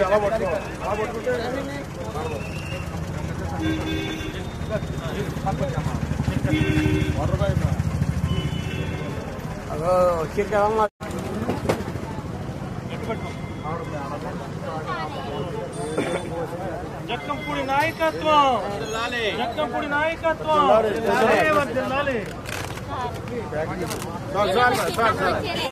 అలా పట్టుకో అలా పట్టుకుంటే వాటర్ తాగినా జక్కంపూడి నాయకత్వం జక్కంపూడి నాయకత్వం జిల్లాలే, జిల్లాలే. జిల్లాలే. Sir sir sir sir